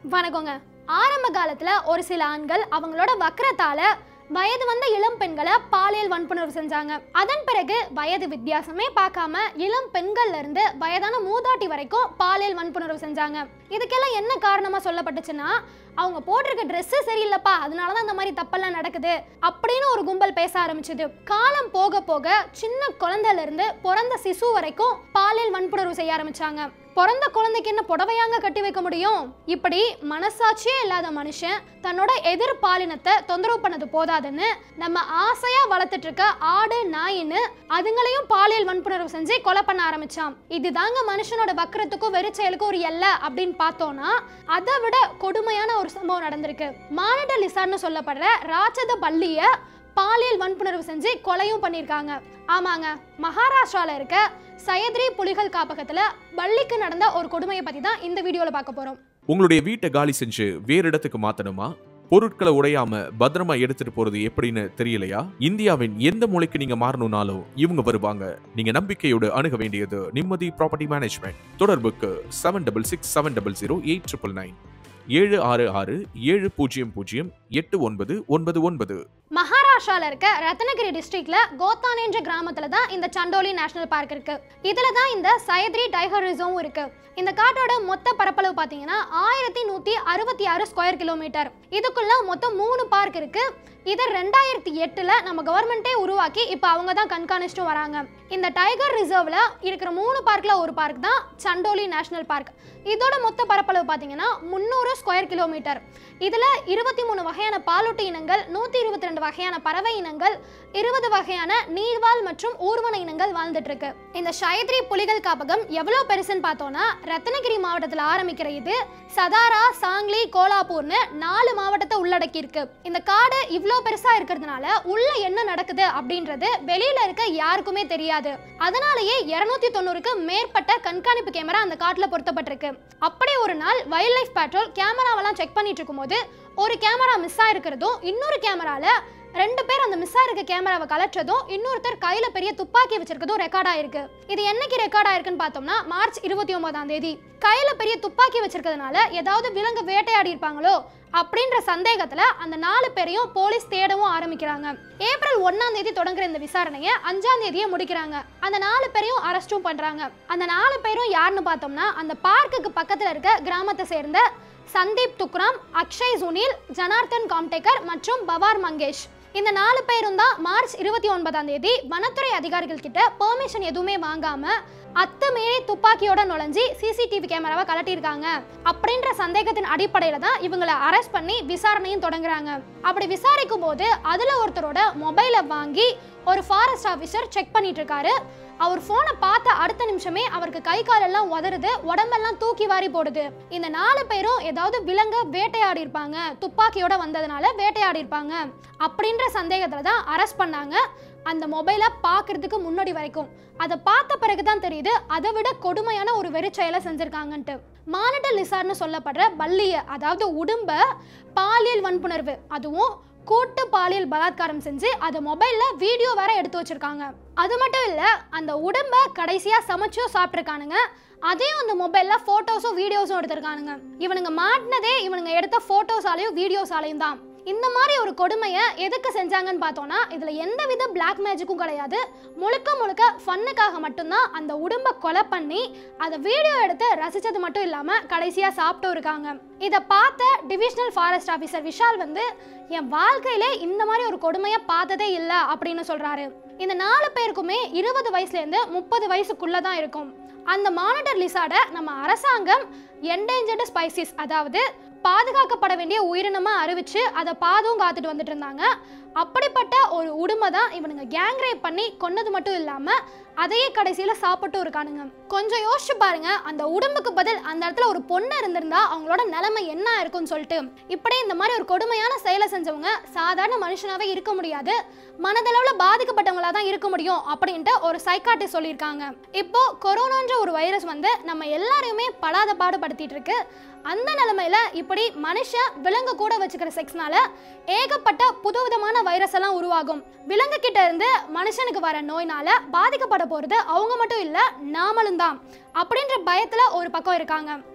வணக்கங்க ஆரம்ப காலத்துல ஒரு சில ஆண்கள் அவங்களோட வக்கரத்தால வயது வந்த இளம் பெண்களை பாலியல் வன்புணர்வு செஞ்சாங்க அதன் பிறகு வயது வித்தியாசமே பார்க்காம இளம் பெண்கள்ல இருந்து வயதான மூதாட்டி வரைக்கும் பாலியல் வன்புணர்வு செஞ்சாங்க இதுக்கெல்லாம் என்ன காரணமா சொல்லப்பட்டுச்சுன்னா அவங்க போட்டிருக்க Dress சரியில்லைப்பா அதனால தான் இந்த மாதிரி தப்பெல்லாம் நடக்குது அப்படின்னு ஒரு கும்பல் பேச ஆரம்பிச்சது காலம் போக போக சின்ன குழந்தையில இருந்து பிறந்த சிசு வரைக்கும் பாலியல் வன்புணர்வு செய்ய ஆரம்பிச்சாங்க பிறந்த குழந்தைக்கு என்ன புடவையாங்க கட்டி வைக்க முடியும் இப்படி மனசாட்சியே இல்லாத மனுஷன் தன்னோட எதிர் பாலினத்தை தொந்தரவு பண்ணது போதாதுன்னு நம்ம ஆசையா வளர்த்துட்டு இருக்க ஆடு நாயின்னு அதுங்களையும் பாலியல் வன்புணர்வு செஞ்சு கொலை பண்ண ஆரம்பிச்சான் இதுதாங்க மனுஷனோட வக்கரத்துக்கும் வெறிச்செயலுக்கும் ஒரு எல்லை அப்படின்னு பார்த்தோம்னா அதை விட கொடுமையான ஒரு சம்பவம் நடந்திருக்கு மானிட லிசான்னு சொல்லப்படுற ராட்சத பள்ளிய பாலியல் வன்புணர்வு செஞ்சு கொலையும் பண்ணியிருக்காங்க ஆமாங்க மகாராஷ்டிரால இருக்க சயத்ரி புலிகள் காப்பகத்துல பள்ளிக்கு நடந்த ஒரு கொடுமையை பத்தி தான் இந்த வீடியோல பார்க்க போறோம் உங்களுடைய வீட்டை காலி செஞ்சு வேறு இடத்துக்கு மாத்தணுமா பொருட்களை உடையாம பத்திரமா எடுத்துட்டு போறது எப்படின்னு தெரியலையா இந்தியாவின் எந்த மூலைக்கு நீங்க மாறணும்னாலும் இவங்க வருவாங்க நீங்க நம்பிக்கையோடு அணுக வேண்டியது நிம்மதி ப்ராப்பர்ட்டி மேனேஜ்மெண்ட் தொடர்புக்கு seven double six seven double zero eight triple nine ஏழு ஆறு ஆறு ஏழு பூஜ்ஜியம் பூஜ்ஜியம் எட்டு ஒன்பது ஒன்பது ஒன்பது மகாராஷ்டிரால இருக்க ரத்னகிரி டிஸ்ட்ரிக்ட்ல கோத்தான் என்ற கிராமத்துல தான் இந்த சண்டோலி நேஷனல் பார்க் இருக்கு இதுல தான் இந்த சயத்ரி டைகர் ரிசர்வும் இருக்கு இந்த காட்டோட மொத்த பரப்பளவு பாத்தீங்கன்னா ஆயிரத்தி நூத்தி அறுபத்தி ஆறு ஸ்கொயர் கிலோமீட்டர் இதுக்குள்ள மொத்தம் மூணு பார்க் இருக்கு இதை ரெண்டாயிரத்தி எட்டுல நம்ம கவர்மெண்ட்டே உருவாக்கி இப்போ அவங்க தான் கண்காணிச்சுட்டு வராங்க இந்த டைகர் ரிசர்வ்ல இருக்கிற மூணு பார்க்ல ஒரு பார்க் தான் சண்டோலி நேஷனல் பார்க் இதோட மொத்த பரப்பளவு பார்த்தீங்கன்னா முந்நூறு ஸ்கொயர் கிலோமீட்டர் இதில் இருபத்தி மூணு வகையான பாலூட்டு இனங்கள் நூற்றி இருபத்தி ரெண்டு வகையான பறவை இனங்கள் இருபது வகையான நீர்வாழ் மற்றும் ஊர்வன இனங்கள் வாழ்ந்துட்டு இருக்கு இந்த ஷயத்ரி புலிகள் காப்பகம் எவ்வளோ பெருசுன்னு பார்த்தோம்னா ரத்னகிரி மாவட்டத்தில் ஆரம்பிக்கிற இது சதாரா சாங்லி கோலாப்பூர்னு நாலு மாவட்டத்தை உள்ளடக்கி இருக்கு இந்த காடு இவ்வளோ பெருசா இருக்கிறதுனால உள்ள என்ன நடக்குது அப்படின்றது வெளியில இருக்க யாருக்குமே தெரியாது அதனாலேயே இருநூத்தி தொண்ணூறுக்கு மேற்பட்ட கண்காணிப்பு கேமரா அந்த காட்டுல பொருத்தப்பட்டிருக்கு அப்படி ஒரு நாள் வைல்ட் லைஃப் பேட்ரோல் கேமராவெல்லாம் செக் பண்ணிட்டு இருக்கும்போது ஒரு கேமரா மிஸ் ஆயிருக்கிறதும் இன்னொரு கேமரால ரெண்டு பேர் அந்த மிஸ் ஆயிருக்க கேமராவை கலற்றதும் இன்னொருத்தர் கையில பெரிய துப்பாக்கி வச்சிருக்கதும் ரெக்கார்ட் ஆயிருக்கு இது என்னைக்கு ரெக்கார்ட் ஆயிருக்குன்னு பார்த்தோம்னா மார்ச் இருபத்தி ஒன்பதாம் தேதி கையில பெரிய துப்பாக்கி வச்சிருக்கிறதுனால ஏதாவது விலங்கு வேட்டையாடி இருப்பாங்களோ அப்படின்ற சந்தேகத்துல அந்த நாலு பேரையும் போலீஸ் தேடவும் ஆரம்பிக்கிறாங்க ஏப்ரல் ஒன்னாம் தேதி தொடங்குற இந்த விசாரணையை அஞ்சாம் தேதியே முடிக்கிறாங்க அந்த நாலு பேரையும் அரெஸ்டும் பண்றாங்க அந்த நாலு பேரும் யாருன்னு பார்த்தோம்னா அந்த பார்க்குக்கு பக்கத்துல இருக்க கிராமத்தை சேர்ந்த சந்தீப் துக்ராம் அக்ஷய் சுனில் ஜனார்தன் காம்டேக்கர் மற்றும் பவார் மங்கேஷ் இந்த நாலு பேரும் தான் மார்ச் இருபத்தி ஒன்பதாம் தேதி வனத்துறை அதிகாரிகள் கிட்ட பெர்மிஷன் எதுவுமே வாங்காம அத்துமீறி துப்பாக்கியோட நுழைஞ்சி சிசிடிவி கேமராவை கலட்டியிருக்காங்க அப்படின்ற சந்தேகத்தின் அடிப்படையில தான் இவங்களை அரெஸ்ட் பண்ணி விசாரணையும் தொடங்குறாங்க அப்படி விசாரிக்கும் போது அதுல ஒருத்தரோட மொபைலை வாங்கி ஒரு ஃபாரஸ்ட் ஆஃபீஸர் செக் பண்ணிட்டு இருக்காரு அவர் போனை பார்த்த அடுத்த நிமிஷமே அவருக்கு கை காலெல்லாம் உதறுது உடம்பெல்லாம் தூக்கி வாரி போடுது இந்த நாலு பேரும் ஏதாவது விலங்க வேட்டையாடி இருப்பாங்க துப்பாக்கியோட வந்ததுனால வேட்டையாடி இருப்பாங்க அப்படின்ற சந்தேகத்துல தான் அரெஸ்ட் பண்ணாங்க அந்த மொபைலை பார்க்கறதுக்கு முன்னாடி வரைக்கும் அதை பார்த்த பிறகு தான் தெரியுது அதை விட கொடுமையான ஒரு வெறிச்செயலை செஞ்சிருக்காங்கன்ட்டு மானிட்ட லிசார்னு சொல்லப்படுற பள்ளிய அதாவது உடும்ப பாலியல் வன்புணர்வு அதுவும் கூட்டு பாலியல் பலாத்காரம் செஞ்சு அதை மொபைல்ல வீடியோ வேற எடுத்து வச்சிருக்காங்க அது மட்டும் இல்ல அந்த உடம்ப கடைசியா சமைச்சும் சாப்பிட்ருக்கானுங்க அதையும் அந்த மொபைல்ல போட்டோஸும் வீடியோஸும் எடுத்திருக்கானுங்க இவனுங்க மாட்டினதே இவனுங்க எடுத்த போட்டோஸாலையும் வீடியோஸாலையும் தான் இந்த மாதிரி ஒரு கொடுமையை எதுக்கு செஞ்சாங்கன்னு பார்த்தோம்னா இதில் எந்த வித பிளாக் மேஜிக்கும் கிடையாது முழுக்க முழுக்க ஃபன்னுக்காக மட்டும்தான் அந்த உடம்பை கொலை பண்ணி அதை வீடியோ எடுத்து ரசித்தது மட்டும் இல்லாமல் கடைசியாக சாப்பிட்டும் இருக்காங்க இதை பார்த்த டிவிஷனல் ஃபாரஸ்ட் ஆஃபீஸர் விஷால் வந்து என் வாழ்க்கையிலே இந்த மாதிரி ஒரு கொடுமையை பார்த்ததே இல்லை அப்படின்னு சொல்கிறாரு இந்த நாலு பேருக்குமே இருபது வயசுலேருந்து முப்பது வயசுக்குள்ளே தான் இருக்கும் அந்த மானிட்டர் லிசார்டை நம்ம அரசாங்கம் என்டேஞ்சர்டு ஸ்பைசிஸ் அதாவது பாதுகாக்கப்பட வேண்டிய உயிரினமாக அறிவிச்சு அதை பாதும் காத்துட்டு வந்துட்டு இருந்தாங்க அப்படிப்பட்ட ஒரு உடுமை தான் இவனுங்க கேங் ரேப் பண்ணி கொன்னது மட்டும் இல்லாமல் அதையே கடைசியில் சாப்பிட்டும் இருக்கானுங்க கொஞ்சம் யோசிச்சு பாருங்க அந்த உடம்புக்கு பதில் அந்த இடத்துல ஒரு பொண்ணு இருந்திருந்தா அவங்களோட நிலைமை என்ன இருக்கும்னு சொல்லிட்டு இப்படி இந்த மாதிரி ஒரு கொடுமையான செயலை செஞ்சவங்க சாதாரண மனுஷனாவே இருக்க முடியாது மனதளவில் பாதிக்கப்பட்டவங்களா தான் இருக்க முடியும் அப்படின்ட்டு ஒரு சைக்காட்டிஸ்ட் சொல்லியிருக்காங்க இப்போ கொரோனான்ற ஒரு வைரஸ் வந்து நம்ம எல்லாரையுமே படாத பாடுபடுத்திட்டு இருக்கு அந்த நிலைமையில இப்படி மனுஷன் விலங்கு கூட வச்சுக்கிற செக்ஸ்னால ஏகப்பட்ட புதுவிதமான வைரஸ் எல்லாம் உருவாகும் விலங்கு கிட்ட இருந்து மனுஷனுக்கு வர நோய்னால பாதிக்கப்பட போறது அவங்க மட்டும் இல்ல நாமளும் தான் அப்படின்ற பயத்துல ஒரு பக்கம் இருக்காங்க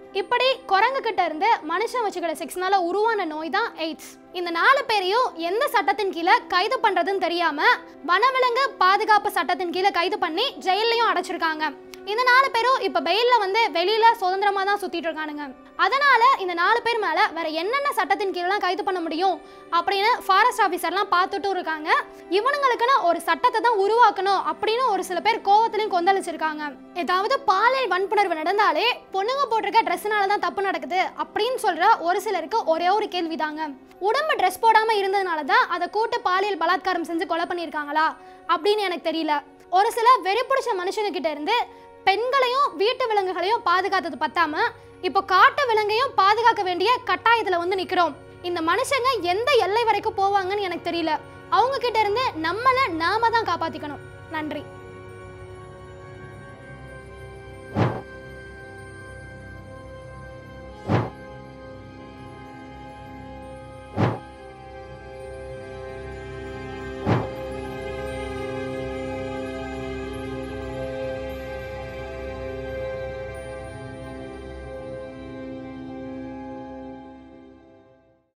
இப்படி குரங்கு கிட்ட இருந்து மனுஷன் வச்சுக்கிற செக்ஸ்னால உருவான நோய் தான் எய்ட்ஸ் இந்த நாலு பேரையும் எந்த சட்டத்தின் கீழே கைது பண்றதுன்னு தெரியாம வனவிலங்கு பாதுகாப்பு சட்டத்தின் கீழே கைது பண்ணி ஜெயிலையும் அடைச்சிருக்காங்க இந்த நாலு பேரும் இப்ப பெயில்ல வந்து வெளியில சுதந்திரமா தான் சுத்திட்டு இருக்கானுங்க அதனால இந்த நாலு பேர் மேல வேற என்னென்ன சட்டத்தின் கீழெல்லாம் கைது பண்ண முடியும் அப்படின்னு ஃபாரஸ்ட் ஆஃபீஸர்லாம் பார்த்துட்டும் இருக்காங்க இவனுங்களுக்குன்னு ஒரு சட்டத்தை தான் உருவாக்கணும் அப்படின்னு ஒரு சில பேர் கோவத்திலையும் கொந்தளிச்சிருக்காங்க ஏதாவது பாலியல் வன்புணர்வு நடந்தாலே பொண்ணுங்க போட்டிருக்க ட்ரெஸ்ஸுனால தான் தப்பு நடக்குது அப்படின்னு சொல்ற ஒரு சிலருக்கு ஒரே ஒரு கேள்விதாங்க உடம்பு ட்ரெஸ் போடாம இருந்ததுனால தான் அதை கூட்டு பாலியல் பலாத்காரம் செஞ்சு கொலை பண்ணியிருக்காங்களா அப்படின்னு எனக்கு தெரியல ஒரு சில வெறி பிடிச்ச மனுஷங்க கிட்ட இருந்து பெண்களையும் வீட்டு விலங்குகளையும் பாதுகாத்தது பத்தாம இப்போ காட்டு விலங்கையும் பாதுகாக்க வேண்டிய கட்டாயத்துல வந்து நிக்கிறோம் இந்த மனுஷங்க எந்த எல்லை வரைக்கும் போவாங்கன்னு எனக்கு தெரியல அவங்க கிட்ட இருந்து நம்மளை நாம தான் காப்பாத்திக்கணும் நன்றி